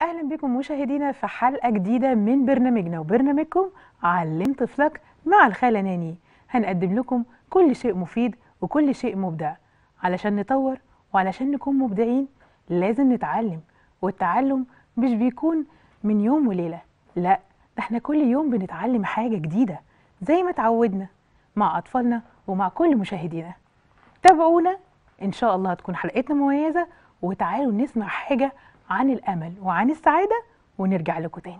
اهلا بكم مشاهدينا في حلقه جديده من برنامجنا وبرنامجكم علم طفلك مع الخاله ناني هنقدم لكم كل شيء مفيد وكل شيء مبدع علشان نطور وعلشان نكون مبدعين لازم نتعلم والتعلم مش بيكون من يوم وليله لا ده احنا كل يوم بنتعلم حاجه جديده زي ما اتعودنا مع اطفالنا ومع كل مشاهدينا تابعونا ان شاء الله هتكون حلقتنا مميزه وتعالوا نسمع حاجه عن الامل وعن السعاده ونرجع لكم تاني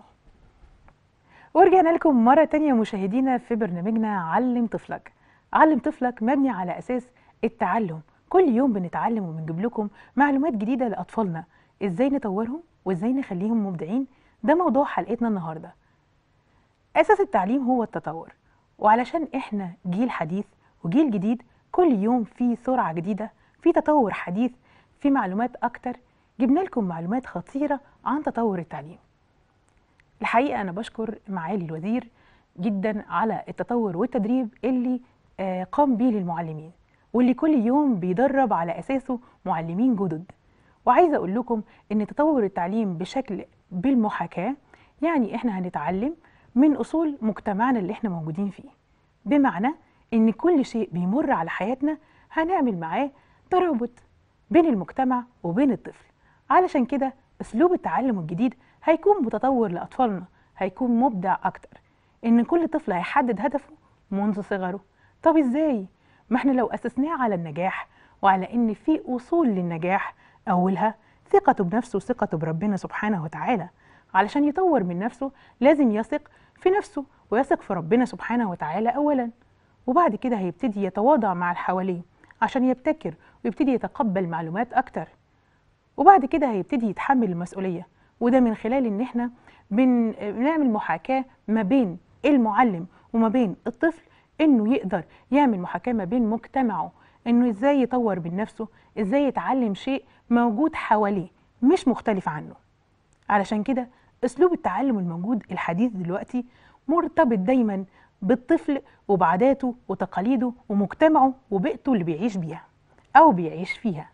ورجعنا لكم مرة تانية مشاهدينا في برنامجنا علم طفلك علم طفلك مبني على أساس التعلم كل يوم بنتعلم وبنجيب لكم معلومات جديدة لأطفالنا إزاي نطورهم وإزاي نخليهم مبدعين ده موضوع حلقتنا النهاردة أساس التعليم هو التطور وعلشان إحنا جيل حديث وجيل جديد كل يوم في سرعة جديدة في تطور حديث في معلومات أكتر جبنا لكم معلومات خطيرة عن تطور التعليم الحقيقة أنا بشكر معالي الوزير جدا على التطور والتدريب اللي آه، قام بيه للمعلمين واللي كل يوم بيدرب على أساسه معلمين جدد وعايزة أقول لكم إن تطور التعليم بشكل بالمحاكاة يعني إحنا هنتعلم من أصول مجتمعنا اللي إحنا موجودين فيه بمعنى إن كل شيء بيمر على حياتنا هنعمل معاه ترابط بين المجتمع وبين الطفل علشان كده أسلوب التعلم الجديد هيكون متطور لأطفالنا هيكون مبدع أكتر إن كل طفل هيحدد هدفه منذ صغره طب إزاي؟ ما إحنا لو أسسناه على النجاح وعلى إن في أصول للنجاح أولها ثقته بنفسه وثقته بربنا سبحانه وتعالى علشان يطور من نفسه لازم يثق في نفسه ويثق في ربنا سبحانه وتعالى أولا وبعد كده هيبتدي يتواضع مع اللي حواليه عشان يبتكر ويبتدي يتقبل معلومات أكتر وبعد كده هيبتدي يتحمل المسؤولية وده من خلال ان احنا بن... بنعمل محاكاة ما بين المعلم وما بين الطفل انه يقدر يعمل محاكاة ما بين مجتمعه انه ازاي يطور من نفسه ازاي يتعلم شيء موجود حواليه مش مختلف عنه علشان كده اسلوب التعلم الموجود الحديث دلوقتي مرتبط دايما بالطفل وبعاداته وتقاليده ومجتمعه وبيئته اللي بيعيش بيها او بيعيش فيها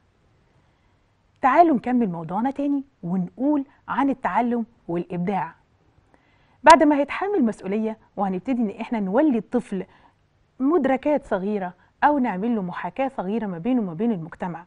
تعالوا نكمل موضوعنا تاني ونقول عن التعلم والإبداع بعد ما هيتحمل مسؤولية وهنبتدي إن إحنا نولي الطفل مدركات صغيرة أو نعمل له محاكاة صغيرة ما بينه وما بين المجتمع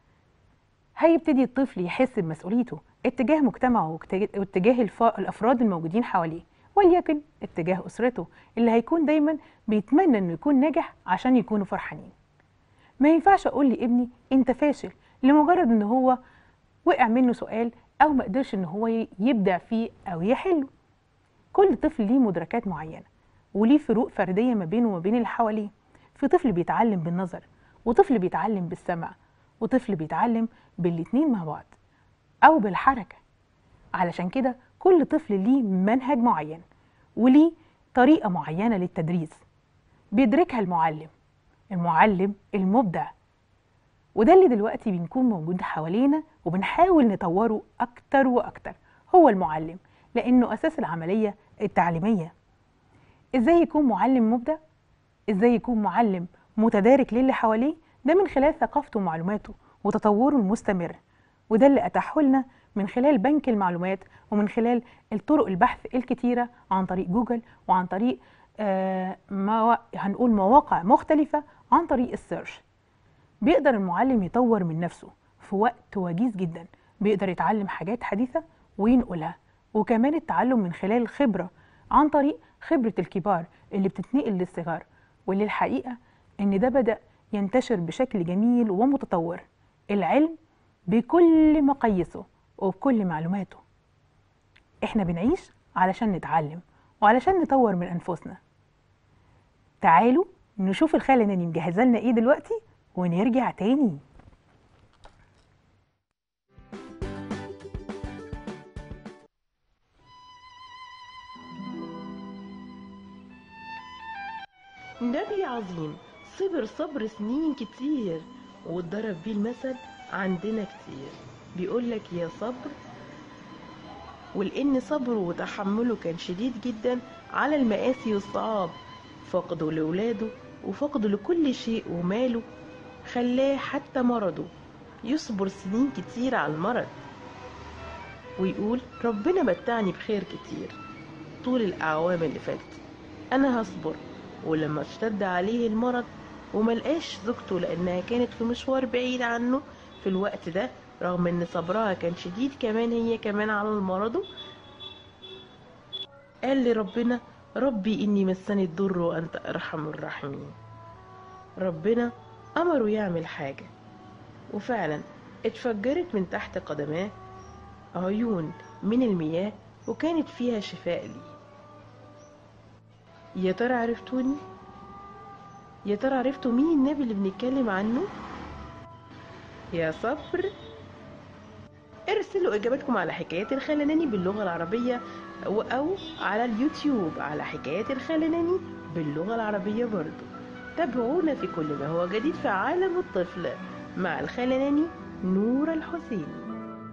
هيبتدي الطفل يحس بمسؤوليته اتجاه مجتمعه واتجاه- واتجاه الف- الأفراد الموجودين حواليه وليكن اتجاه أسرته اللي هيكون دايما بيتمنى إنه يكون ناجح عشان يكونوا فرحانين ما ينفعش اقول لابني انت فاشل لمجرد ان هو وقع منه سؤال او ما قدرش ان هو ي- يبدع فيه او يحله كل طفل ليه مدركات معينه وليه فروق فرديه ما بينه وما بين اللي حواليه في طفل بيتعلم بالنظر وطفل بيتعلم بالسمع وطفل بيتعلم بالاتنين مع بعض او بالحركه علشان كده كل طفل ليه منهج معين وليه طريقه معينه للتدريس بيدركها المعلم المعلم المبدع وده اللي دلوقتي بنكون موجود حوالينا وبنحاول نطوره أكتر وأكتر هو المعلم لأنه أساس العملية التعليمية إزاي يكون معلم مبدع؟ إزاي يكون معلم متدارك للي حواليه؟ ده من خلال ثقافته ومعلوماته وتطوره المستمر وده اللي أتاحه لنا من خلال بنك المعلومات ومن خلال الطرق البحث الكتيرة عن طريق جوجل وعن طريق آه موا... هنقول مواقع مختلفة عن طريق السيرش بيقدر المعلم يطور من نفسه في وقت وجيز جدا بيقدر يتعلم حاجات حديثة وينقلها وكمان التعلم من خلال الخبرة عن طريق خبرة الكبار اللي بتتنقل للصغار واللي الحقيقة إن ده بدأ ينتشر بشكل جميل ومتطور العلم بكل مقاييسه وبكل معلوماته احنا بنعيش علشان نتعلم وعلشان نطور من أنفسنا تعالوا نشوف الخالة ناني مجهزة لنا ايه دلوقتي ونرجع تاني نبي عظيم صبر صبر سنين كتير واتضرب بيه المثل عندنا كتير بيقولك يا صبر ولأن صبره وتحمله كان شديد جدا على المآسي والصعاب فقده لولاده وفقده لكل شيء وماله خلاه حتى مرضه يصبر سنين كتير على المرض ويقول ربنا متعني بخير كتير طول الأعوام اللي فاتت أنا هصبر ولما اشتد عليه المرض وملقاش زوجته لأنها كانت في مشوار بعيد عنه في الوقت ده رغم ان صبرها كان شديد كمان هي كمان على المرض قال لربنا ربي إني مسني الضر وأنت أرحم الراحمين ربنا أمره يعمل حاجة وفعلا اتفجرت من تحت قدماه عيون من المياه وكانت فيها شفاء لي يا ترى عرفتوني يا ترى عرفتوا مين النبي اللي بنتكلم عنه يا صبر ارسلوا اجاباتكم على حكايات الخلناني باللغه العربيه او او على اليوتيوب على حكايات الخلناني باللغه العربيه برضو تابعونا في كل ما هو جديد في عالم الطفل مع الخلناني نور الحسيني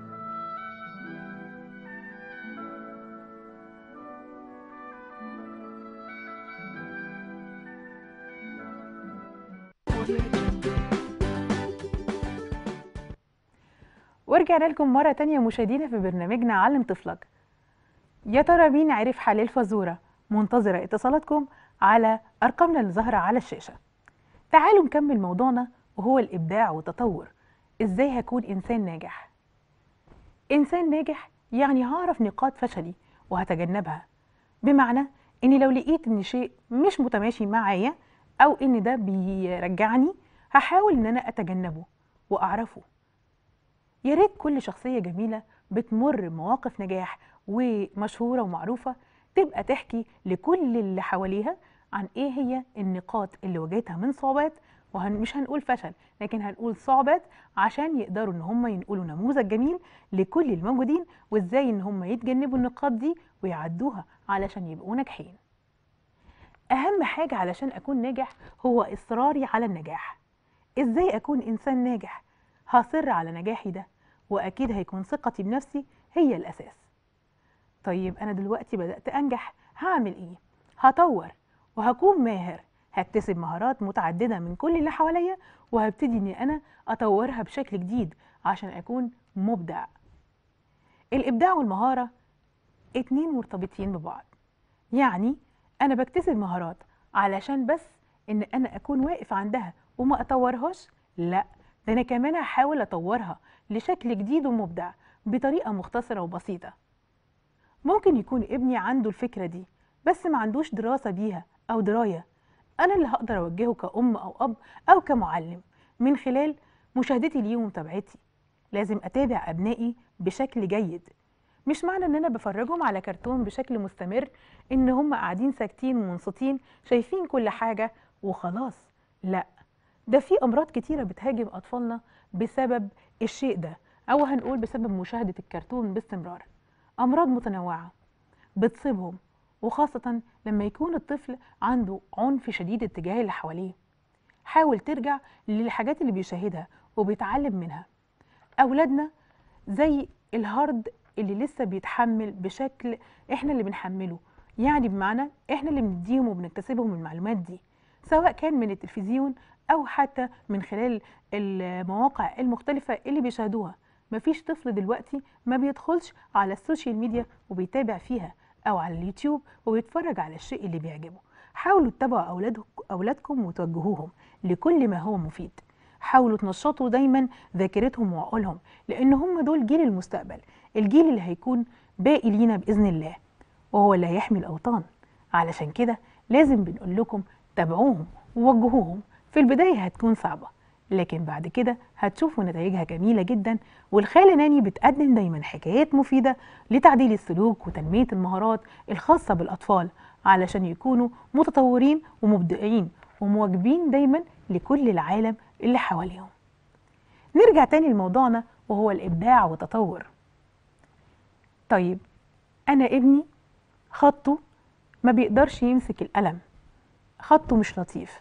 ورجعنا لكم مرة تانية مشاهدينا في برنامجنا علم طفلك يا ترى مين عرف حل الفزورة منتظرة اتصالاتكم على أرقامنا اللي ظاهرة على الشاشة تعالوا نكمل موضوعنا وهو الإبداع والتطور إزاي هكون إنسان ناجح إنسان ناجح يعني هعرف نقاط فشلي وهتجنبها بمعنى إني لو لقيت إن شيء مش متماشي معايا أو إن ده بيرجعني هحاول إن أنا أتجنبه وأعرفه يا ريت كل شخصية جميلة بتمر بمواقف نجاح ومشهورة ومعروفة تبقى تحكي لكل اللي حواليها عن ايه هي النقاط اللي واجهتها من صعوبات ومش هنقول فشل لكن هنقول صعوبات عشان يقدروا ان هم ينقلوا نموذج جميل لكل الموجودين وازاي ان هم يتجنبوا النقاط دي ويعدوها علشان يبقوا ناجحين اهم حاجة علشان اكون ناجح هو اصراري على النجاح ازاي اكون انسان ناجح هصر على نجاحي ده واكيد هيكون ثقتي بنفسي هي الاساس طيب انا دلوقتي بدات انجح هعمل ايه هطور وهكون ماهر هكتسب مهارات متعدده من كل اللي حواليا وهبتدي اني انا اطورها بشكل جديد عشان اكون مبدع الابداع والمهاره اتنين مرتبطين ببعض يعني انا بكتسب مهارات علشان بس ان انا اكون واقف عندها وما اطورهاش لا ده انا كمان هحاول اطورها لشكل جديد ومبدع بطريقه مختصره وبسيطه ممكن يكون ابني عنده الفكره دي بس ما عندوش دراسه بيها او درايه انا اللي هقدر اوجهه كأم او اب او كمعلم من خلال مشاهدتي ليه ومتابعتي لازم اتابع ابنائي بشكل جيد مش معنى ان انا بفرجهم على كرتون بشكل مستمر ان هم قاعدين ساكتين ومنصتين شايفين كل حاجه وخلاص لا ده في امراض كتيره بتهاجم اطفالنا بسبب الشيء ده او هنقول بسبب مشاهده الكرتون باستمرار امراض متنوعه بتصيبهم وخاصه لما يكون الطفل عنده عنف شديد اتجاه اللي حواليه حاول ترجع للحاجات اللي بيشاهدها وبيتعلم منها اولادنا زي الهارد اللي لسه بيتحمل بشكل احنا اللي بنحمله يعني بمعنى احنا اللي بنديهم وبنكتسبهم المعلومات دي سواء كان من التلفزيون او حتى من خلال المواقع المختلفه اللي بيشاهدوها مفيش طفل دلوقتي ما بيدخلش على السوشيال ميديا وبيتابع فيها او على اليوتيوب وبيتفرج على الشيء اللي بيعجبه حاولوا تتابعوا أولادك اولادكم وتوجهوهم لكل ما هو مفيد حاولوا تنشطوا دايما ذاكرتهم وعقولهم لان هم دول جيل المستقبل الجيل اللي هيكون باقي لينا باذن الله وهو اللي هيحمي الاوطان علشان كده لازم بنقول لكم تابعوهم ووجهوهم في البدايه هتكون صعبه لكن بعد كده هتشوفوا نتائجها جميله جدا والخاله ناني بتقدم دايما حكايات مفيده لتعديل السلوك وتنميه المهارات الخاصه بالاطفال علشان يكونوا متطورين ومبدعين ومواجبين دايما لكل العالم اللي حواليهم نرجع تاني لموضوعنا وهو الابداع والتطور طيب انا ابني خطه ما بيقدرش يمسك القلم خطه مش لطيف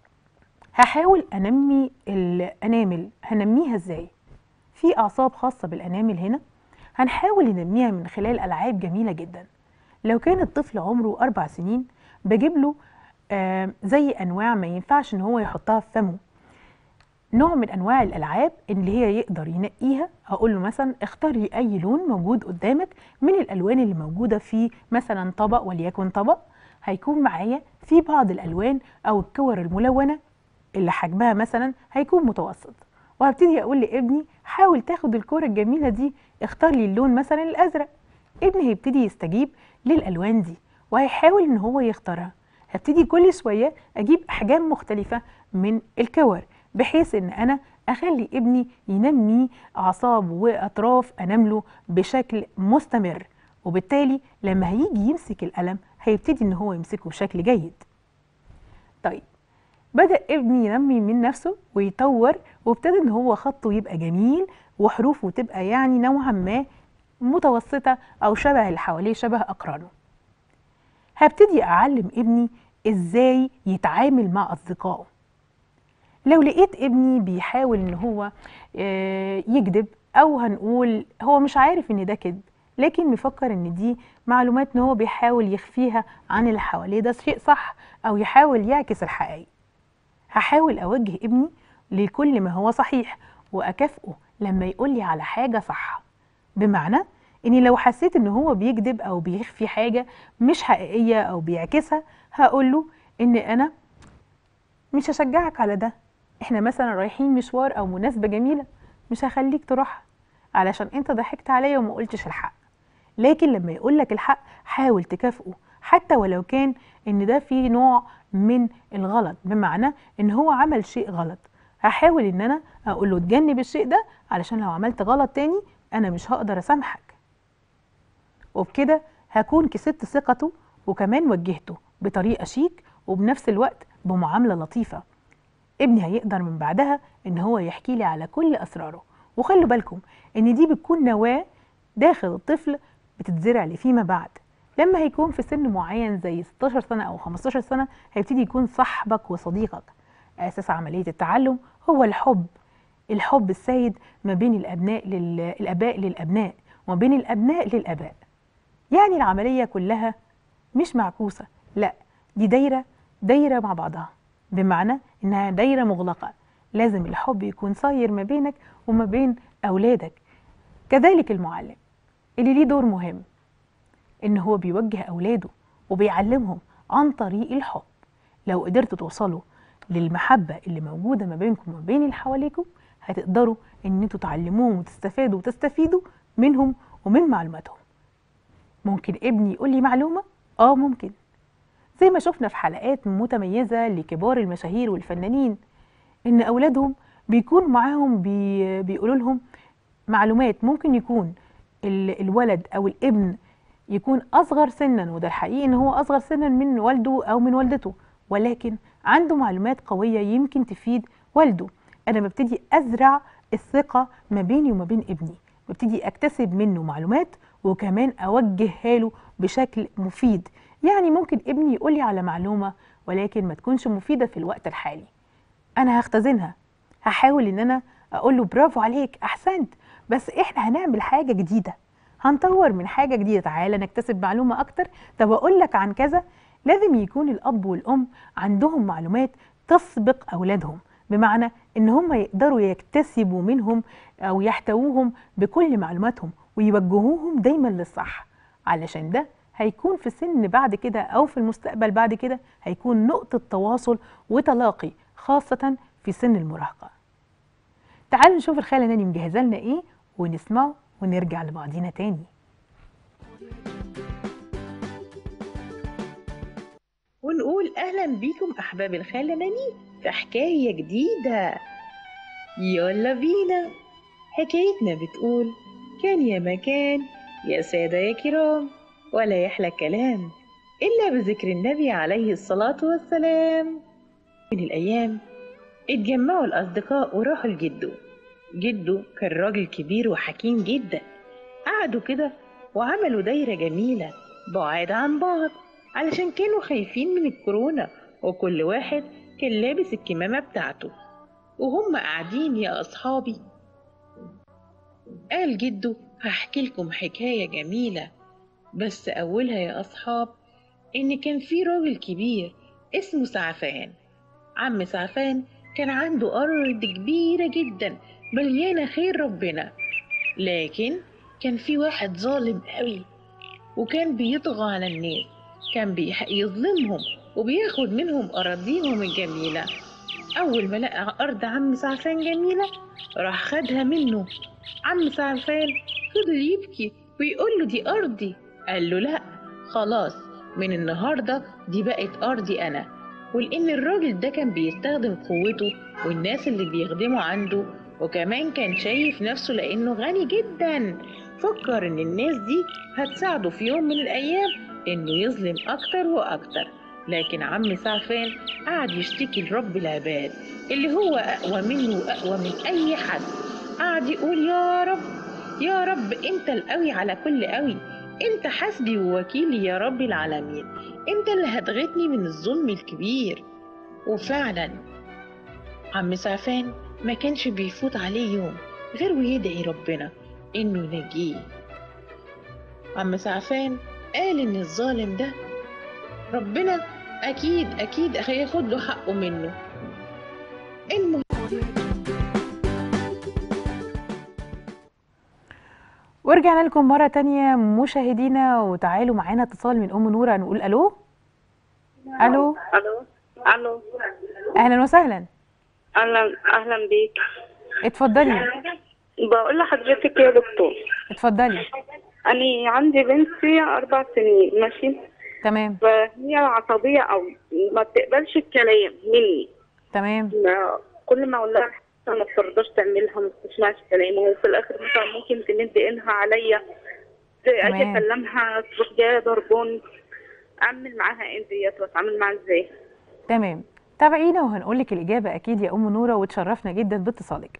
هحاول انمي الانامل هنميها ازاي في اعصاب خاصه بالانامل هنا هنحاول ننميها من خلال العاب جميله جدا لو كان الطفل عمره اربع سنين بجيب له آه زي انواع ما ينفعش ان هو يحطها في فمه نوع من انواع الالعاب اللي هي يقدر ينقيها اقول له مثلا اختاري اي لون موجود قدامك من الالوان اللي موجوده في مثلا طبق وليكن طبق هيكون معايا في بعض الالوان او الكور الملونه اللي حجمها مثلا هيكون متوسط وهبتدي اقول لابني حاول تاخد الكوره الجميله دي اختار لي اللون مثلا الازرق ابني هيبتدي يستجيب للالوان دي وهيحاول ان هو يختارها هبتدي كل شويه اجيب احجام مختلفه من الكور بحيث ان انا اخلي ابني ينمي اعصاب واطراف انامله بشكل مستمر وبالتالي لما هيجي يمسك القلم هيبتدي ان هو يمسكه بشكل جيد طيب بدأ ابني ينمي من نفسه ويطور وابتدى ان هو خطه يبقى جميل وحروفه تبقى يعني نوعا ما متوسطة او شبه اللي حواليه شبه اقرانه هبتدي اعلم ابني ازاي يتعامل مع اصدقائه لو لقيت ابني بيحاول ان هو آه، يكذب او هنقول هو مش عارف ان ده كذب لكن مفكر ان دي معلومات ان هو بيحاول يخفيها عن اللي حواليه ده شيء صح او يحاول يعكس الحقائق هحاول اوجه ابني لكل ما هو صحيح واكافئه لما يقول لي على حاجه صح بمعنى اني لو حسيت ان هو بيكذب او بيخفي حاجه مش حقيقيه او بيعكسها هقول له ان انا مش هشجعك على ده احنا مثلا رايحين مشوار او مناسبه جميله مش هخليك تروح علشان انت ضحكت عليا وما قلتش الحق لكن لما يقول لك الحق حاول تكافئه حتى ولو كان ان ده فيه نوع من الغلط بمعنى ان هو عمل شيء غلط هحاول ان انا اقول له تجنب الشيء ده علشان لو عملت غلط تاني انا مش هقدر اسامحك وبكده هكون كسبت ثقته وكمان وجهته بطريقه شيك وبنفس الوقت بمعامله لطيفه ابني هيقدر من بعدها ان هو يحكي لي على كل اسراره وخلوا بالكم ان دي بتكون نواه داخل الطفل بتتزرع لفيما بعد لما هيكون في سن معين زي 16 سنه او 15 سنه هيبتدي يكون صاحبك وصديقك اساس عمليه التعلم هو الحب الحب السيد ما بين الابناء لل... الاباء للابناء وما بين الابناء للاباء يعني العمليه كلها مش معكوسه لا دي دايره دايره مع بعضها بمعنى انها دايره مغلقه لازم الحب يكون صاير ما بينك وما بين اولادك كذلك المعلم اللي ليه دور مهم ان هو بيوجه اولاده وبيعلمهم عن طريق الحب لو قدرتوا توصلوا للمحبه اللي موجوده ما بينكم وما بين اللي حواليكم هتقدروا ان انتوا تعلموهم وتستفادوا وتستفيدوا منهم ومن معلوماتهم ممكن ابني يقول لي معلومه اه ممكن زي ما شفنا في حلقات متميزه لكبار المشاهير والفنانين ان اولادهم بيكون معاهم بي بيقولوا لهم معلومات ممكن يكون ال- الولد او الابن يكون اصغر سنا وده الحقيقي ان هو اصغر سنا من والده او من والدته ولكن عنده معلومات قويه يمكن تفيد والده انا ببتدي ازرع الثقه ما بيني وما بين ابني ببتدي اكتسب منه معلومات وكمان اوجهها له بشكل مفيد يعني ممكن ابني يقول لي على معلومه ولكن ما تكونش مفيده في الوقت الحالي انا هختزنها هحاول ان انا اقول له برافو عليك احسنت بس احنا هنعمل حاجه جديده هنطور من حاجه جديده تعالى نكتسب معلومه اكتر طب اقول لك عن كذا لازم يكون الاب والام عندهم معلومات تسبق اولادهم بمعنى ان هم يقدروا يكتسبوا منهم او يحتووهم بكل معلوماتهم ويوجهوهم دايما للصح علشان ده هيكون في سن بعد كده او في المستقبل بعد كده هيكون نقطه تواصل وتلاقي خاصه في سن المراهقه تعالوا نشوف الخاله ناني مجهزه لنا ايه ونسمعه ونرجع لبعضينا تاني ونقول أهلا بيكم أحباب الخالة ناني في حكاية جديدة يلا بينا حكايتنا بتقول كان يا مكان يا سادة يا كرام ولا يحلى كلام إلا بذكر النبي عليه الصلاة والسلام من الأيام اتجمعوا الأصدقاء وراحوا لجده جده كان راجل كبير وحكيم جدا قعدوا كده وعملوا دايرة جميلة بعاد عن بعض علشان كانوا خايفين من الكورونا وكل واحد كان لابس الكمامة بتاعته وهم قاعدين يا أصحابي قال جده هحكي لكم حكاية جميلة بس أولها يا أصحاب إن كان في راجل كبير اسمه سعفان عم سعفان كان عنده أرض كبيرة جدا مليانة خير ربنا لكن كان في واحد ظالم قوي وكان بيطغى على الناس كان بيظلمهم وبياخد منهم أراضيهم الجميلة أول ما لقى أرض عم سعفان جميلة راح خدها منه عم سعفان فضل يبكي ويقول له دي أرضي قال له لأ خلاص من النهاردة دي بقت أرضي أنا ولأن الراجل ده كان بيستخدم قوته والناس اللي بيخدموا عنده وكمان كان شايف نفسه لأنه غني جدا فكر إن الناس دي هتساعده في يوم من الأيام إنه يظلم أكتر وأكتر لكن عم سعفان قعد يشتكي لرب العباد اللي هو أقوى منه وأقوى من أي حد قعد يقول يا رب يا رب أنت القوي على كل قوي أنت حسبي ووكيلي يا رب العالمين أنت اللي هتغتني من الظلم الكبير وفعلا عم سعفان ما كانش بيفوت عليه يوم غير ويدعي ربنا إنه ينجيه عم سعفان قال إن الظالم ده ربنا أكيد أكيد هياخد له حقه منه المهم ورجعنا لكم مرة تانية مشاهدينا وتعالوا معانا اتصال من أم نورة نقول ألو ألو الو الو أهلا وسهلا اهلا اهلا بيك اتفضلي بقول لحضرتك يا دكتور اتفضلي انا عندي بنتي اربع سنين ماشي تمام فهي عصبيه او ما بتقبلش الكلام مني تمام ما كل ما اقول لها حاجة ما بترضاش تعملها ما بتسمعش كلامي وفي الاخر مثلا ممكن تمد ايدها عليا اجي تمام. اكلمها تروح جايه ضرباني اعمل معاها ايه ديت واتعامل معاها ازاي تمام تابعينا وهنقولك الإجابة أكيد يا أم نورة وتشرفنا جدا باتصالك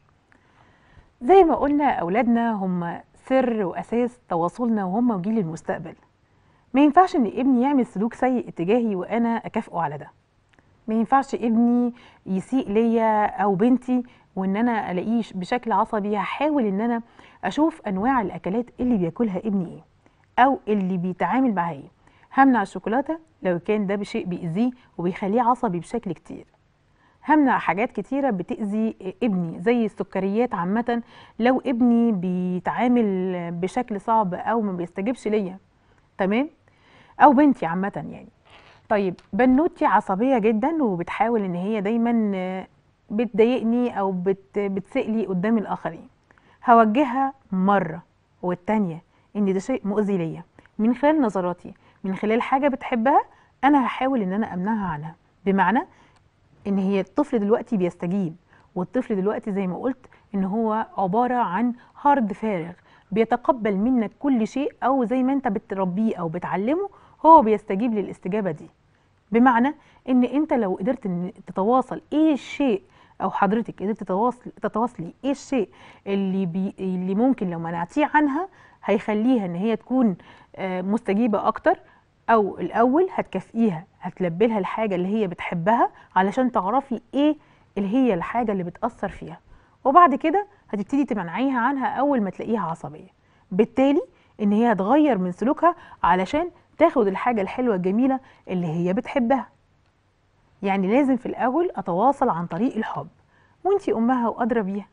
زي ما قلنا أولادنا هم سر وأساس تواصلنا وهم جيل المستقبل ما ينفعش إن ابني يعمل سلوك سيء اتجاهي وأنا أكافئه على ده ما ينفعش ابني يسيء ليا أو بنتي وإن أنا ألاقيه بشكل عصبي هحاول إن أنا أشوف أنواع الأكلات اللي بياكلها ابني إيه أو اللي بيتعامل معاه إيه همنع الشوكولاتة لو كان ده بشيء بيأذيه وبيخليه عصبي بشكل كتير همنع حاجات كتيرة بتأذي ابني زي السكريات عامة لو ابني بيتعامل بشكل صعب أو ما بيستجيبش ليا تمام أو بنتي عامة يعني طيب بنوتي عصبية جدا وبتحاول إن هي دايما آه، بتضايقني أو بت بتسألي قدام الآخرين هوجهها مرة والتانية إن ده شيء مؤذي ليا من خلال نظراتي من خلال حاجة بتحبها أنا هحاول إن أنا أمنعها عنها بمعنى ان هي الطفل دلوقتي بيستجيب والطفل دلوقتي زي ما قلت ان هو عباره عن هارد فارغ بيتقبل منك كل شيء او زي ما انت بتربيه او بتعلمه هو بيستجيب للاستجابه دي بمعنى ان انت لو قدرت ان تتواصل ايه الشيء او حضرتك قدرت تتواصل تتواصلي ايه الشيء اللي بي اللي ممكن لو منعتيه عنها هيخليها ان هي تكون آه، مستجيبه اكتر او الاول هتكافئيها هتلبي لها الحاجه اللي هي بتحبها علشان تعرفي ايه اللي هي الحاجه اللي بتاثر فيها وبعد كده هتبتدي تمنعيها عنها اول ما تلاقيها عصبيه بالتالي ان هي هتغير من سلوكها علشان تاخد الحاجه الحلوه الجميله اللي هي بتحبها يعني لازم في الاول اتواصل عن طريق الحب وانتي امها وادرى بيها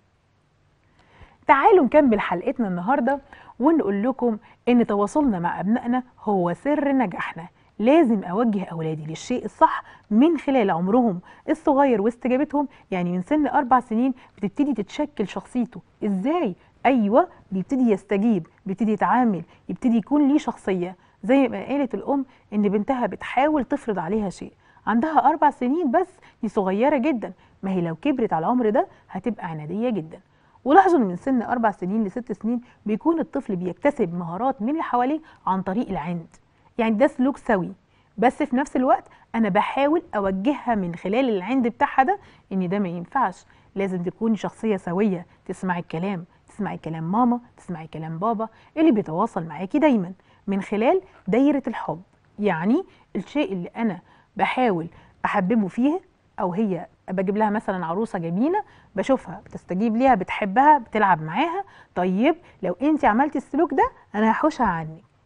تعالوا نكمل حلقتنا النهارده ونقول لكم ان تواصلنا مع ابنائنا هو سر نجاحنا لازم اوجه اولادي للشيء الصح من خلال عمرهم الصغير واستجابتهم يعني من سن اربع سنين بتبتدي تتشكل شخصيته ازاي ايوه بيبتدي يستجيب بيبتدي يتعامل يبتدي يكون ليه شخصيه زي ما قالت الام ان بنتها بتحاول تفرض عليها شيء عندها اربع سنين بس دي صغيره جدا ما هي لو كبرت على العمر ده هتبقى عناديه جدا ولاحظوا ان من سن اربع سنين لست سنين بيكون الطفل بيكتسب مهارات من اللي حواليه عن طريق العند يعني ده سلوك سوي بس في نفس الوقت انا بحاول اوجهها من خلال العند بتاعها ده ان ده ما ينفعش لازم تكوني شخصيه سويه تسمعي الكلام تسمعي كلام ماما تسمعي كلام بابا اللي بيتواصل معاكي دايما من خلال دايره الحب يعني الشيء اللي انا بحاول احببه فيه او هي بجيب لها مثلا عروسه جميله بشوفها بتستجيب ليها بتحبها بتلعب معاها طيب لو انت عملتي السلوك ده انا هحوشها عنك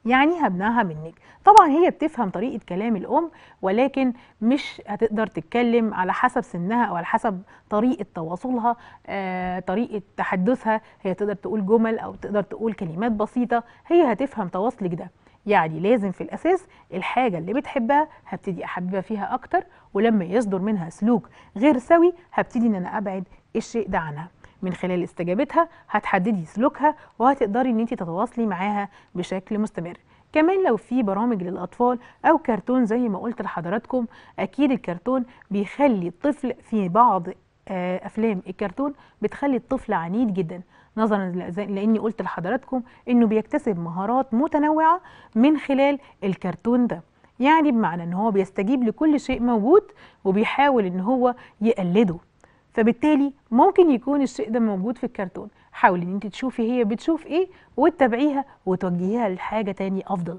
يعني هبناها منك طبعا هي بتفهم طريقة كلام الأم ولكن مش هتقدر تتكلم على حسب سنها أو على حسب طريقة تواصلها آه، طريقة تحدثها هي تقدر تقول جمل أو تقدر تقول كلمات بسيطة هي هتفهم تواصلك ده يعني لازم في الأساس الحاجة اللي بتحبها هبتدي أحببها فيها أكتر ولما يصدر منها سلوك غير سوي هبتدي إن أنا أبعد الشيء ده عنها من خلال استجابتها هتحددي سلوكها وهتقدري ان انت تتواصلي معاها بشكل مستمر كمان لو في برامج للاطفال او كرتون زي ما قلت لحضراتكم اكيد الكرتون بيخلي الطفل في بعض آه، افلام الكرتون بتخلي الطفل عنيد جدا نظرا ل- زي- لاني قلت لحضراتكم انه بيكتسب مهارات متنوعه من خلال الكرتون ده يعني بمعنى ان هو بيستجيب لكل شيء موجود وبيحاول ان هو يقلده فبالتالي ممكن يكون الشيء ده موجود في الكرتون حاولي ان انت تشوفي هي بتشوف ايه وتتابعيها وتوجهيها لحاجه تاني افضل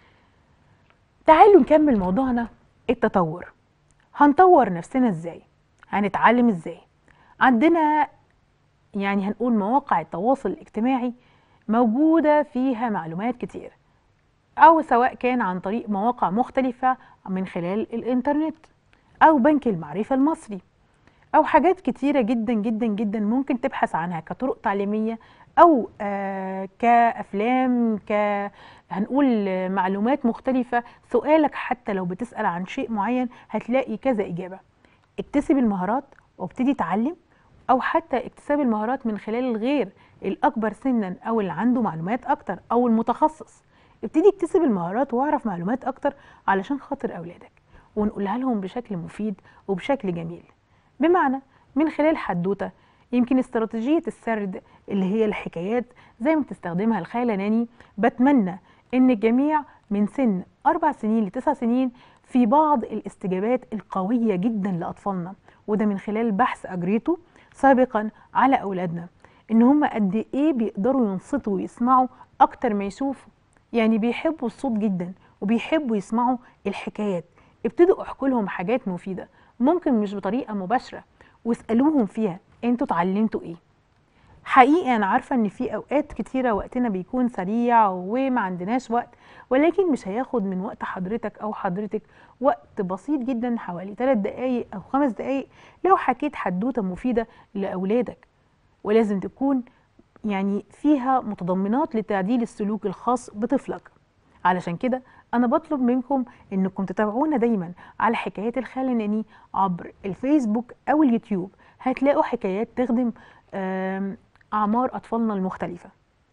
تعالوا نكمل موضوعنا التطور هنطور نفسنا ازاي هنتعلم ازاي عندنا يعني هنقول مواقع التواصل الاجتماعي موجوده فيها معلومات كتير او سواء كان عن طريق مواقع مختلفه من خلال الانترنت او بنك المعرفه المصري او حاجات كتيره جدا جدا جدا ممكن تبحث عنها كطرق تعليميه او آه كافلام ك هنقول آه، معلومات مختلفه سؤالك حتى لو بتسال عن شيء معين هتلاقي كذا اجابه اكتسب المهارات وابتدي اتعلم او حتى اكتساب المهارات من خلال الغير الاكبر سنا او اللي عنده معلومات اكتر او المتخصص ابتدي اكتسب المهارات واعرف معلومات اكتر علشان خاطر اولادك ونقولها لهم بشكل مفيد وبشكل جميل بمعنى من خلال حدوته يمكن استراتيجية السرد اللي هي الحكايات زي ما بتستخدمها الخالة ناني بتمنى ان الجميع من سن أربع سنين لتسع سنين في بعض الاستجابات القوية جدا لأطفالنا وده من خلال بحث أجريته سابقا على أولادنا إن هم قد إيه بيقدروا ينصتوا ويسمعوا أكتر ما يشوفوا يعني بيحبوا الصوت جدا وبيحبوا يسمعوا الحكايات ابتدوا احكوا لهم حاجات مفيدة ممكن مش بطريقة مباشرة واسألوهم فيها انتوا اتعلمتوا ايه حقيقي انا عارفة ان في اوقات كتيرة وقتنا بيكون سريع وما عندناش وقت ولكن مش هياخد من وقت حضرتك او حضرتك وقت بسيط جدا حوالي 3 دقايق او 5 دقايق لو حكيت حدوتة مفيدة لاولادك ولازم تكون يعني فيها متضمنات لتعديل السلوك الخاص بطفلك علشان كده انا بطلب منكم انكم تتابعونا دايما على حكايات الخالة ناني عبر الفيسبوك او اليوتيوب هتلاقوا حكايات تخدم آم، اعمار اطفالنا المختلفة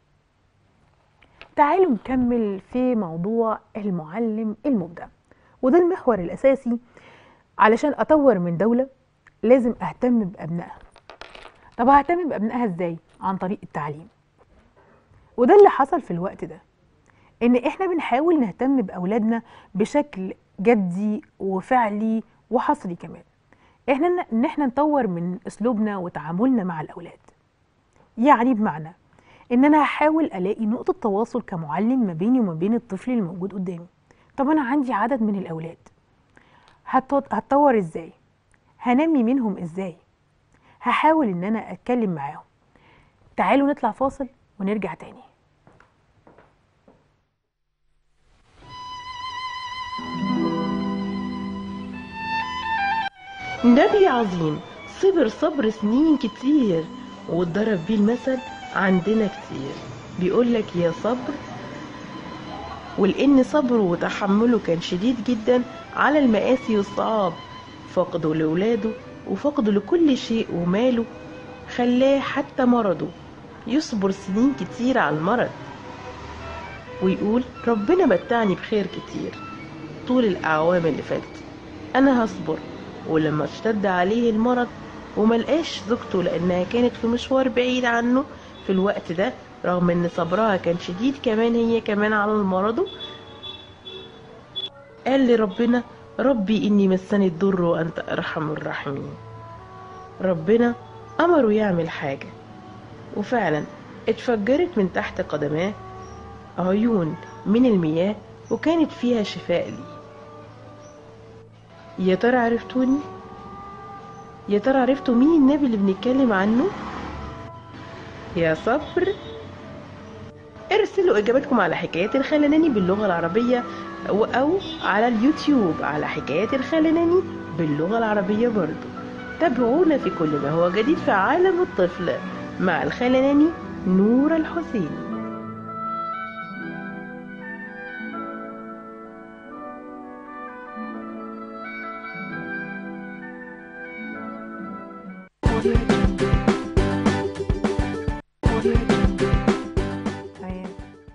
تعالوا نكمل في موضوع المعلم المبدع وده المحور الاساسي علشان اطور من دولة لازم اهتم بابنائها طب ههتم بابنائها ازاي عن طريق التعليم وده اللي حصل في الوقت ده ان احنا بنحاول نهتم باولادنا بشكل جدي وفعلي وحصري كمان احنا ن- ان احنا نطور من اسلوبنا وتعاملنا مع الاولاد يعني بمعنى ان انا هحاول الاقي نقطه تواصل كمعلم ما بيني وما بين الطفل الموجود قدامي طب انا عندي عدد من الاولاد هتط- هتطور ازاي هنمي منهم ازاي هحاول ان انا اتكلم معاهم تعالوا نطلع فاصل ونرجع تاني نبي عظيم صبر صبر سنين كتير واتضرب بيه المثل عندنا كتير بيقولك يا صبر ولأن صبره وتحمله كان شديد جدا على المآسي والصعاب فقده لولاده وفقده لكل شيء وماله خلاه حتى مرضه يصبر سنين كتير على المرض ويقول ربنا متعني بخير كتير طول الأعوام اللي فاتت أنا هصبر ولما اشتد عليه المرض وملقاش زوجته لأنها كانت في مشوار بعيد عنه في الوقت ده رغم ان صبرها كان شديد كمان هي كمان على مرضه قال لربنا ربي إني مسني الضر وأنت أرحم الراحمين ربنا أمره يعمل حاجة وفعلا اتفجرت من تحت قدماه عيون من المياه وكانت فيها شفاء لي يا ترى عرفتوني يا ترى عرفتوا مين النبي اللي بنتكلم عنه يا صبر ارسل ارسلوا اجاباتكم على حكايات الخلناني باللغه العربيه او أو على اليوتيوب على حكايات الخلناني باللغه العربيه برضو تابعونا في كل ما هو جديد في عالم الطفل مع الخلناني نور الحسيني تمام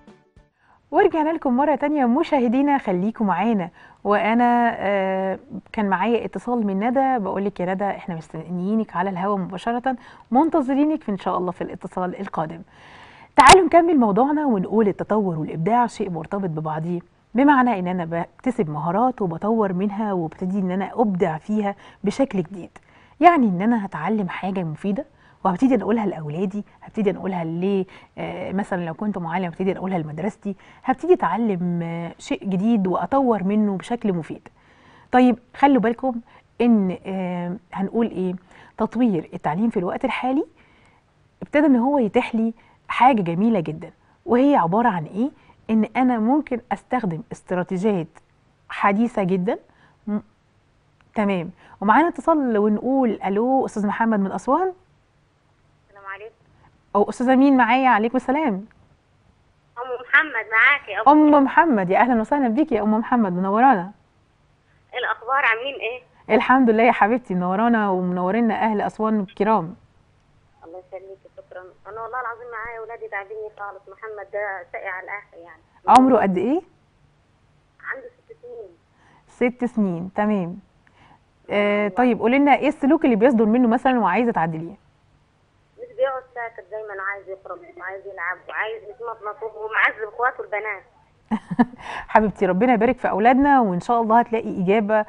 ورجعنا لكم مرة تانية مشاهدينا خليكم معانا وأنا آه، كان معايا اتصال من ندى بقول لك يا ندى احنا مستنيينك على الهواء مباشرة منتظرينك في إن شاء الله في الاتصال القادم تعالوا نكمل موضوعنا ونقول التطور والإبداع شيء مرتبط ببعضيه بمعنى إن أنا بكتسب مهارات وبطور منها وابتدي إن أنا أبدع فيها بشكل جديد يعني إن أنا هتعلم حاجة مفيدة وهبتدي أنا اقولها لاولادي هبتدي أنا اقولها ل آه، مثلا لو كنت معلم هبتدي أنا اقولها لمدرستي هبتدي اتعلم آه، شيء جديد واطور منه بشكل مفيد طيب خلوا بالكم ان آه، هنقول ايه تطوير التعليم في الوقت الحالي ابتدى ان هو يتيح لي حاجه جميله جدا وهي عباره عن ايه ان انا ممكن استخدم استراتيجيات حديثه جدا م- تمام ومعانا اتصال ونقول الو استاذ محمد من اسوان السلام عليكم او استاذه مين معايا عليكم السلام ام محمد معاكي أبو ام محمد يا اهلا وسهلا بيكي يا ام محمد منورانا إيه الاخبار عاملين ايه الحمد لله يا حبيبتي منورانا ومنورنا اهل اسوان الكرام الله يسلمك شكرا انا والله العظيم معايا اولادي تعبيني خالص محمد ده شقي على الاخر يعني عمره قد ايه عنده ست سنين ست سنين تمام آه طيب قولي لنا ايه السلوك اللي بيصدر منه مثلا وعايزه تعدليه مش بيقعد ساكت دايما عايز يخرج وعايز يلعب وعايز يتنطط ومعذب اخواته البنات حبيبتي ربنا يبارك في اولادنا وان شاء الله هتلاقي اجابه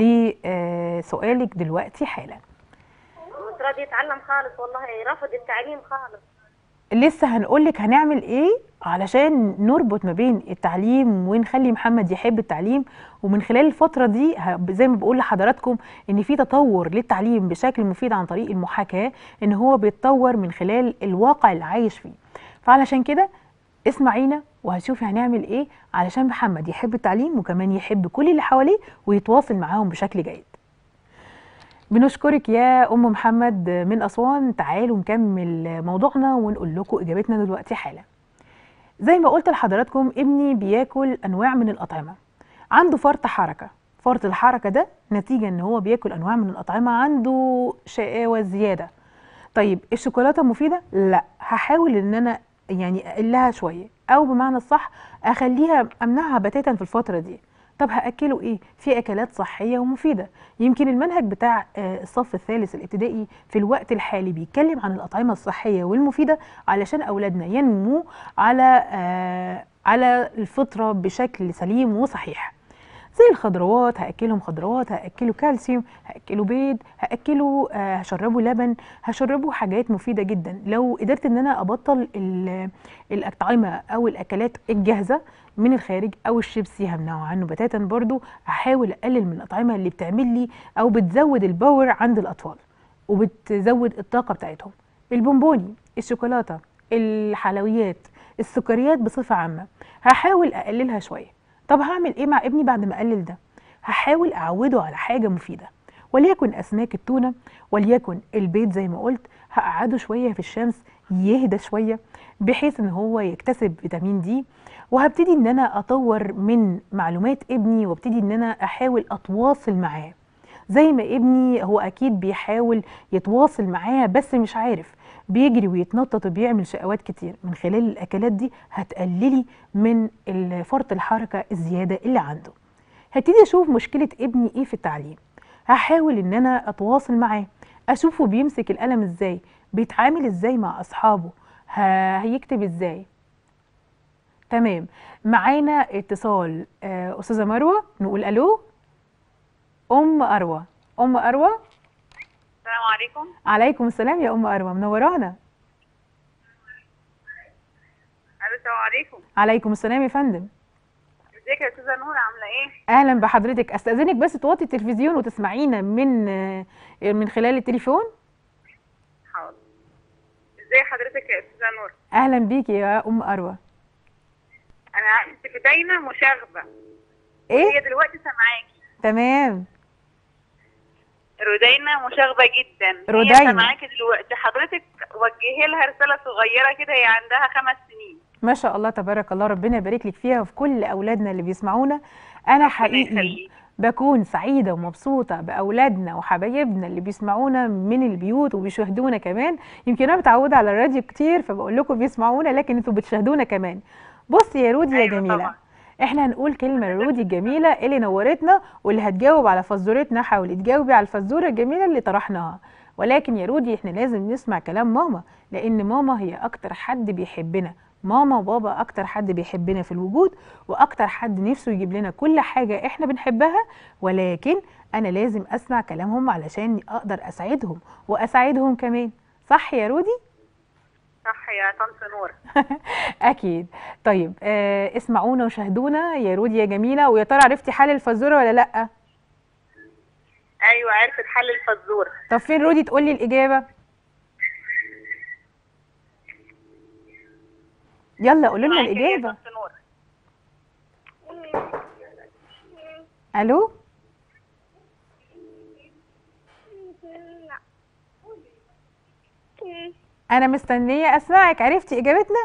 لسؤالك دلوقتي حالا ومش راضي يتعلم خالص والله رفض التعليم خالص لسه هنقولك هنعمل ايه علشان نربط ما بين التعليم ونخلي محمد يحب التعليم ومن خلال الفترة دي ه- زي ما بقول لحضراتكم ان في تطور للتعليم بشكل مفيد عن طريق المحاكاة ان هو بيتطور من خلال الواقع اللي عايش فيه فعلشان كده اسمعينا وهتشوفي هنعمل ايه علشان محمد يحب التعليم وكمان يحب كل اللي حواليه ويتواصل معاهم بشكل جيد بنشكرك يا ام محمد من اسوان تعالوا نكمل موضوعنا ونقول لكم اجابتنا دلوقتي حالا زي ما قلت لحضراتكم ابني بياكل انواع من الاطعمه عنده فرط حركه فرط الحركه ده نتيجه ان هو بياكل انواع من الاطعمه عنده شقاوه زياده طيب الشوكولاته مفيده لا هحاول ان انا يعني اقلها شويه او بمعنى الصح اخليها امنعها بتاتا في الفتره دي طب هاكله ايه في اكلات صحيه ومفيده يمكن المنهج بتاع آه، الصف الثالث الابتدائي في الوقت الحالي بيتكلم عن الاطعمه الصحيه والمفيده علشان اولادنا ينمو على آه، على الفطره بشكل سليم وصحيح زي الخضروات هاكلهم خضروات هاكله كالسيوم هاكله بيض هاكله آه، هشربه لبن هشربه حاجات مفيده جدا لو قدرت ان انا ابطل ال- الاطعمه او الاكلات الجاهزه من الخارج او الشيبسي همنعه عنه بتاتا برضو هحاول اقلل من الاطعمه اللي بتعمل لي او بتزود الباور عند الاطفال وبتزود الطاقه بتاعتهم البونبوني الشوكولاته الحلويات السكريات بصفه عامه هحاول اقللها شويه طب هعمل ايه مع ابني بعد ما اقلل ده هحاول اعوده على حاجه مفيده وليكن اسماك التونه وليكن البيض زي ما قلت هقعده شويه في الشمس يهدى شويه بحيث ان هو يكتسب فيتامين دي وهبتدي ان انا اطور من معلومات ابني وابتدي ان انا احاول اتواصل معاه زي ما ابني هو اكيد بيحاول يتواصل معايا بس مش عارف بيجري ويتنطط وبيعمل شقوات كتير من خلال الاكلات دي هتقللي من ال- فرط الحركه الزياده اللي عنده هبتدي اشوف مشكله ابني ايه في التعليم هحاول ان انا اتواصل معاه اشوفه بيمسك القلم ازاي بيتعامل ازاي مع اصحابه ه- هيكتب ازاي تمام معانا اتصال آه، استاذه مروه نقول الو ام اروى ام اروى السلام عليكم عليكم السلام يا ام اروى منورانا الو السلام عليكم عليكم السلام يا فندم ازيك يا استاذه نور عامله ايه اهلا بحضرتك استاذنك بس توطي التلفزيون وتسمعينا من آه، من خلال التليفون حاضر ازي حضرتك يا استاذه نور اهلا بيكي يا ام اروى انا عندي دايما مشاغبه ايه هي دلوقتي سامعاكي تمام رودينا مشاغبه جدا رودينا. هي سامعاكي دلوقتي حضرتك وجهي لها رساله صغيره كده هي عندها خمس سنين ما شاء الله تبارك الله ربنا يبارك لك فيها وفي كل اولادنا اللي بيسمعونا انا حقيقي يخليك. بكون سعيده ومبسوطه باولادنا وحبايبنا اللي بيسمعونا من البيوت وبيشاهدونا كمان يمكن انا متعوده على الراديو كتير فبقول لكم بيسمعونا لكن انتوا بتشاهدونا كمان بصي يا رودي يا أيوة جميله طبعاً. احنا هنقول كلمه لرودي الجميله اللي نورتنا واللي هتجاوب على فزورتنا حاولي تجاوبي على الفزوره الجميله اللي طرحناها ولكن يا رودي احنا لازم نسمع كلام ماما لان ماما هي اكتر حد بيحبنا ماما وبابا اكتر حد بيحبنا في الوجود واكتر حد نفسه يجيب لنا كل حاجه احنا بنحبها ولكن انا لازم اسمع كلامهم علشان اقدر اساعدهم واساعدهم كمان صح يا رودي صح يا طنط نور اكيد طيب آه اسمعونا وشاهدونا يا رودي يا جميله ويا ترى عرفتي حل الفزوره ولا لا ايوه عرفت حل الفزوره طب فين رودي تقول لي الاجابه يلا قولوا لنا معاكي يا الاجابه طنط نور الو انا مستنيه اسمعك عرفتي اجابتنا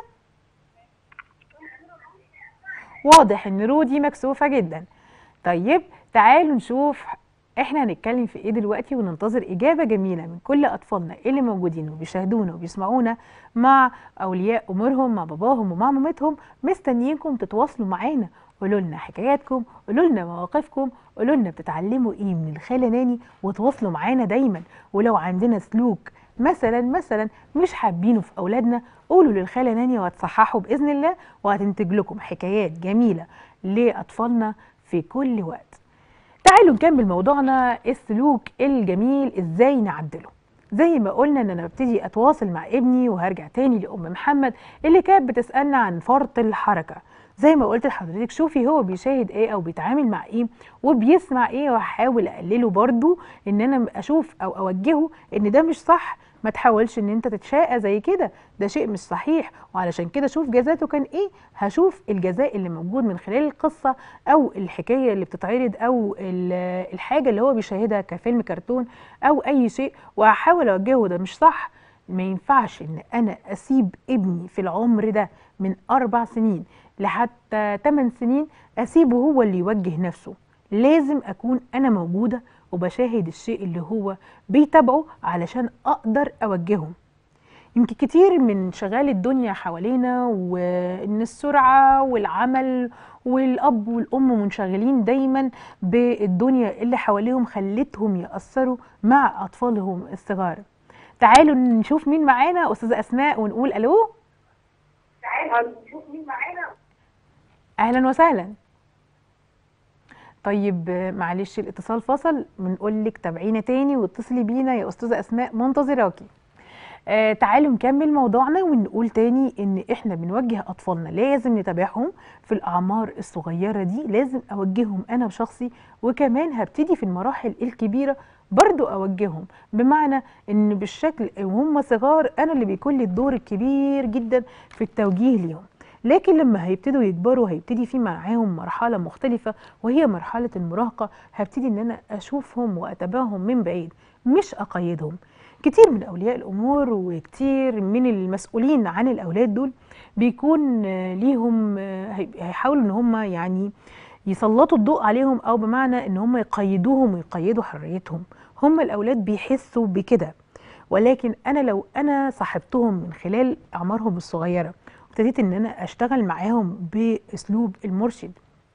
واضح ان رودي مكسوفه جدا طيب تعالوا نشوف احنا هنتكلم في ايه دلوقتي وننتظر اجابه جميله من كل اطفالنا اللي موجودين وبيشاهدونا وبيسمعونا مع اولياء امورهم مع باباهم ومع مامتهم مستنيينكم تتواصلوا معانا قولوا لنا حكاياتكم قولوا لنا مواقفكم قولوا لنا بتتعلموا ايه من الخاله ناني وتواصلوا معانا دايما ولو عندنا سلوك مثلا مثلا مش حابينه في اولادنا قولوا للخاله ناني وهتصححوا باذن الله وهتنتج لكم حكايات جميله لاطفالنا في كل وقت تعالوا نكمل موضوعنا السلوك الجميل ازاي نعدله زي ما قلنا ان انا ببتدي اتواصل مع ابني وهرجع تاني لام محمد اللي كانت بتسالنا عن فرط الحركه زي ما قلت لحضرتك شوفي هو بيشاهد ايه او بيتعامل مع ايه وبيسمع ايه وهحاول اقلله برضو ان انا اشوف او اوجهه ان ده مش صح ما تحاولش ان انت تتشاقى زي كده ده شيء مش صحيح وعلشان كده شوف جزاته كان ايه هشوف الجزاء اللي موجود من خلال القصه او الحكايه اللي بتتعرض او ال- الحاجه اللي هو بيشاهدها كفيلم كرتون او اي شيء وهحاول اوجهه ده مش صح ما ينفعش ان انا اسيب ابني في العمر ده من اربع سنين لحتى 8 سنين اسيبه هو اللي يوجه نفسه لازم اكون انا موجوده وبشاهد الشيء اللي هو بيتابعه علشان اقدر اوجهه يمكن كتير من شغال الدنيا حوالينا وان السرعه والعمل والاب والام منشغلين دايما بالدنيا اللي حواليهم خلتهم ياثروا مع اطفالهم الصغار تعالوا نشوف مين معانا استاذه اسماء ونقول الو اهلا وسهلا طيب آه، معلش الاتصال فصل بنقول لك تابعينا تاني واتصلي بينا يا استاذه اسماء منتظراكي آه تعالوا نكمل موضوعنا ونقول تاني ان احنا بنوجه اطفالنا لازم نتابعهم في الاعمار الصغيره دي لازم اوجههم انا بشخصي وكمان هبتدي في المراحل الكبيره برضو اوجههم بمعنى ان بالشكل وهم صغار انا اللي بيكون لي الدور الكبير جدا في التوجيه ليهم لكن لما هيبتدوا يكبروا هيبتدي في معاهم مرحلة مختلفة وهي مرحلة المراهقة هبتدي ان انا اشوفهم واتابعهم من بعيد مش اقيدهم كتير من اولياء الامور وكتير من المسؤولين عن الاولاد دول بيكون آه، ليهم آه، هي- هيحاولوا ان هم يعني يسلطوا الضوء عليهم او بمعنى ان هم يقيدوهم ويقيدوا حريتهم هم الاولاد بيحسوا بكده ولكن انا لو انا صاحبتهم من خلال اعمارهم الصغيره وابتديت ان انا اشتغل معاهم باسلوب المرشد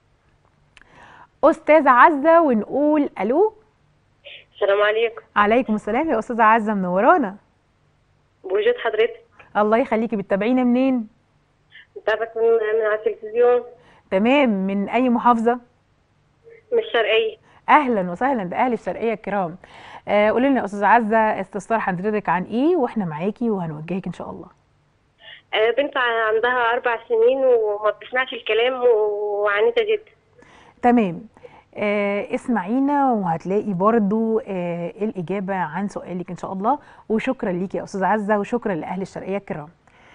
استاذه عزه ونقول الو السلام عليكم عليكم السلام يا استاذه عزه منورانا بوجود حضرتك الله يخليكي بتتابعينا منين متابعك من من على التلفزيون تمام من اي محافظه من الشرقية اهلا وسهلا ده اهل الشرقيه الكرام آه قولي لنا يا استاذه عزه استفسار حضرتك عن ايه واحنا معاكي وهنوجهك ان شاء الله آه، بنت عندها أربع سنين وما بتسمعش الكلام وعنيدة جدا تمام آه اسمعينا وهتلاقي برضو آه الإجابة عن سؤالك إن شاء الله وشكرا ليكي يا أستاذة عزة وشكرا لأهل الشرقية الكرام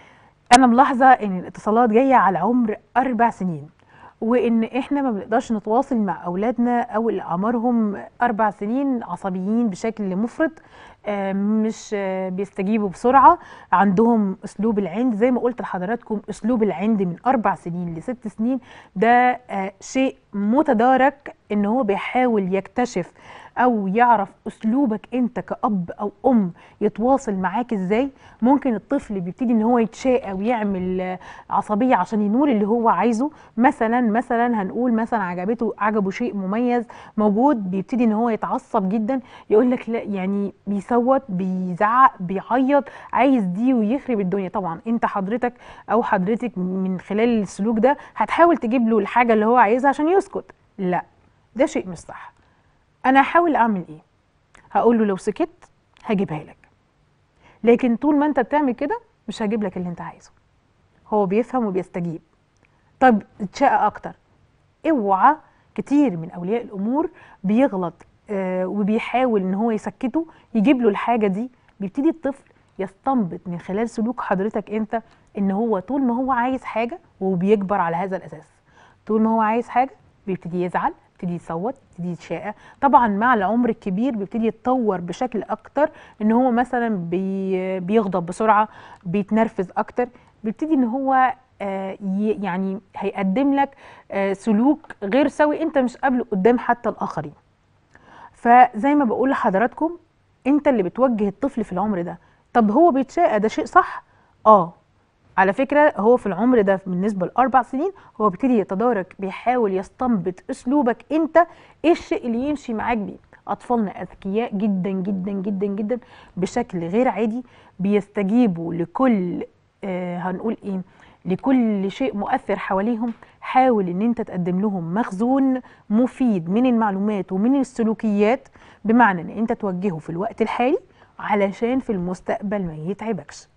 انا ملاحظه ان الاتصالات جايه على عمر اربع سنين وان احنا ما بنقدرش نتواصل مع اولادنا او اللي اعمارهم اربع سنين عصبيين بشكل مفرط آه، مش آه، بيستجيبوا بسرعه عندهم اسلوب العند زي ما قلت لحضراتكم اسلوب العند من اربع سنين لست سنين ده آه، شيء متدارك ان هو بيحاول يكتشف او يعرف اسلوبك انت كاب او ام يتواصل معاك ازاي ممكن الطفل بيبتدي ان هو يتشاقى ويعمل آه، عصبيه عشان ينول اللي هو عايزه مثلا مثلا هنقول مثلا عجبته عجبه شيء مميز موجود بيبتدي ان هو يتعصب جدا يقول لك لا يعني بيصوت بيزعق بيعيط عايز دي ويخرب الدنيا طبعا انت حضرتك او حضرتك من خلال السلوك ده هتحاول تجيب له الحاجه اللي هو عايزها عشان يسكت لا ده شيء مش صح انا هحاول اعمل ايه هقول له لو سكت هجيبها لك لكن طول ما انت بتعمل كده مش هجيب لك اللي انت عايزه هو بيفهم وبيستجيب طب اتشقى اكتر اوعى كتير من اولياء الامور بيغلط آه وبيحاول ان هو يسكته يجيب له الحاجه دي بيبتدي الطفل يستنبط من خلال سلوك حضرتك انت ان هو طول ما هو عايز حاجه وبيكبر على هذا الاساس طول ما هو عايز حاجه بيبتدي يزعل بيبتدي يصوت بيبتدي يتشاقى طبعا مع العمر الكبير بيبتدي يتطور بشكل اكتر ان هو مثلا بي بيغضب بسرعه بيتنرفز اكتر بيبتدي ان هو آه، ي- يعني هيقدم لك آه، سلوك غير سوي انت مش قابله قدام حتى الاخرين فزي ما بقول لحضراتكم انت اللي بتوجه الطفل في العمر ده طب هو بيتشاقى ده شيء صح اه على فكرة هو في العمر ده بالنسبة لأربع سنين هو بيبتدي يتدارك بيحاول يستنبط أسلوبك أنت إيه الشيء اللي يمشي معاك بيه أطفالنا أذكياء جدا جدا جدا جدا بشكل غير عادي بيستجيبوا لكل آه هنقول إيه لكل شيء مؤثر حواليهم حاول ان انت تقدم لهم مخزون مفيد من المعلومات ومن السلوكيات بمعنى ان انت توجهه في الوقت الحالي علشان في المستقبل ما يتعبكش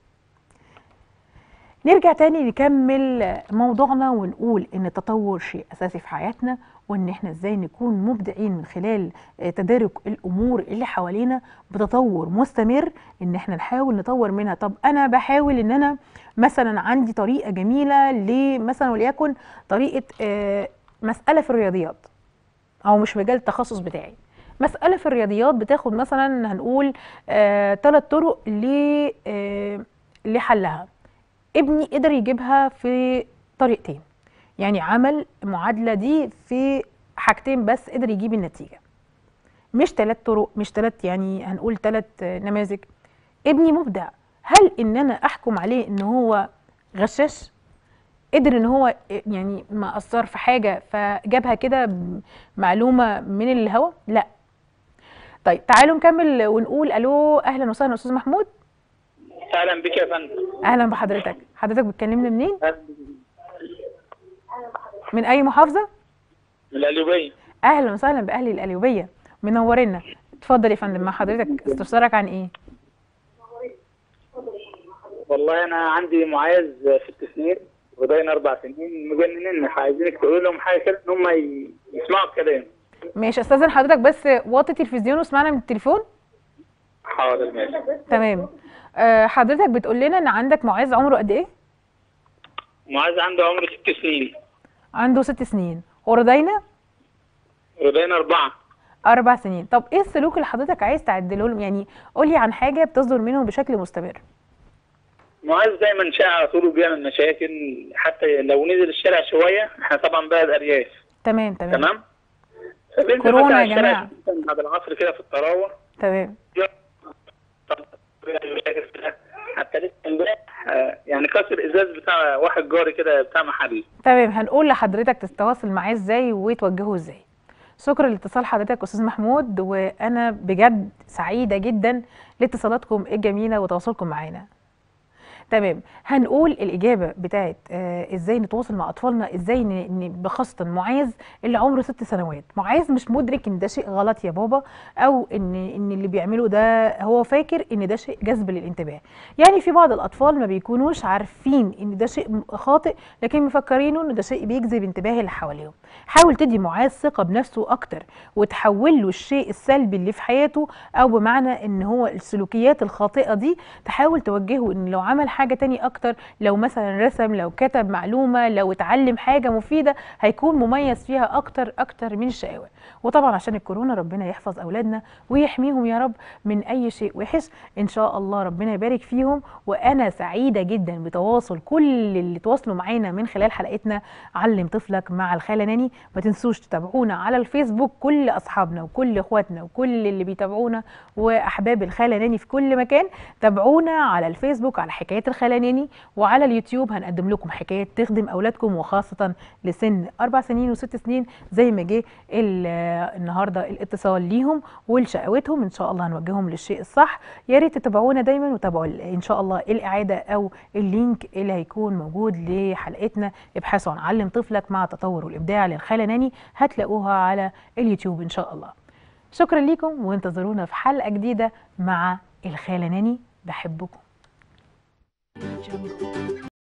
نرجع تاني نكمل موضوعنا ونقول ان التطور شيء اساسي في حياتنا وان احنا ازاي نكون مبدعين من خلال تدارك الامور اللي حوالينا بتطور مستمر ان احنا نحاول نطور منها طب انا بحاول ان انا مثلا عندي طريقه جميله لمثلا وليكن طريقه آه، مساله في الرياضيات او مش مجال التخصص بتاعي مساله في الرياضيات بتاخد مثلا هنقول ثلاث طرق ل آه، لحلها ابني قدر يجيبها في طريقتين يعني عمل المعادلة دي في حاجتين بس قدر يجيب النتيجة مش ثلاث طرق مش ثلاث يعني هنقول ثلاث نماذج ابني مبدع هل ان انا احكم عليه ان هو غشاش قدر ان هو يعني ما اثر في حاجه فجابها كده معلومه من الهوا لا طيب تعالوا نكمل ونقول الو اهلا وسهلا استاذ محمود اهلا بك يا فندم اهلا بحضرتك حضرتك بتكلمنا منين من اي محافظه من القليوبيه اهلا وسهلا باهل القليوبيه منورنا اتفضل يا فندم مع حضرتك استفسارك عن ايه والله انا عندي معاذ ست سنين وداين اربع سنين مجننين عايزينك تقولوا لهم حاجه كده ان هم ي- يسمعوا الكلام ماشي استاذن حضرتك بس وطي التلفزيون واسمعنا من التليفون حاضر ماشي تمام أه حضرتك بتقول لنا ان عندك معاذ عمره قد ايه معاذ عنده عمر ست سنين عنده ست سنين ورضينا وداين اربعه اربع سنين طب ايه السلوك اللي حضرتك عايز تعدله لهم يعني قولي عن حاجه بتصدر منهم بشكل مستمر معاذ دايما شقى على طول وبيعمل مشاكل حتى لو نزل الشارع شويه احنا طبعا بقى الارياف تمام تمام تمام فبينزل كورونا مثلا يا الشارع جماعة. بعد العصر كده في الطراوه تمام مشاكل كده. حتى لسه امبارح آه، يعني كسر ازاز بتاع واحد جاري كده بتاع محل تمام هنقول لحضرتك تتواصل معاه ازاي وتوجهه ازاي شكرا لاتصال حضرتك استاذ محمود وانا بجد سعيده جدا لاتصالاتكم الجميله وتواصلكم معانا تمام هنقول الاجابه بتاعت آه ازاي نتواصل مع اطفالنا ازاي ن- ن- بخاصه معاذ اللي عمره ست سنوات معاذ مش مدرك ان ده شيء غلط يا بابا او ان ان اللي بيعمله ده هو فاكر ان ده شيء جذب للانتباه يعني في بعض الاطفال ما بيكونوش عارفين ان ده شيء م- خاطئ لكن مفكرينه ان ده شيء بيجذب انتباه اللي حواليهم حاول تدي معاذ ثقه بنفسه اكتر وتحول له الشيء السلبي اللي في حياته او بمعنى ان هو السلوكيات الخاطئه دي تحاول توجهه ان لو عمل حاجه حاجه تاني اكتر لو مثلا رسم لو كتب معلومه لو اتعلم حاجه مفيده هيكون مميز فيها اكتر اكتر من الشقاوه وطبعا عشان الكورونا ربنا يحفظ اولادنا ويحميهم يا رب من اي شيء وحش ان شاء الله ربنا يبارك فيهم وانا سعيده جدا بتواصل كل اللي تواصلوا معانا من خلال حلقتنا علم طفلك مع الخاله ناني ما تنسوش تتابعونا على الفيسبوك كل اصحابنا وكل اخواتنا وكل اللي بيتابعونا واحباب الخاله ناني في كل مكان تابعونا على الفيسبوك على حكايات الخاله ناني وعلى اليوتيوب هنقدم لكم حكايات تخدم اولادكم وخاصه لسن اربع سنين وست سنين زي ما جه ال- النهارده الاتصال ليهم ولشقاوتهم ان شاء الله هنوجههم للشيء الصح يا ريت تتابعونا دايما وتابعوا ال- ان شاء الله الاعاده او اللينك اللي هيكون موجود لحلقتنا ابحثوا عن علم طفلك مع التطور والابداع للخاله ناني هتلاقوها على اليوتيوب ان شاء الله شكرا لكم وانتظرونا في حلقه جديده مع الخاله ناني بحبكم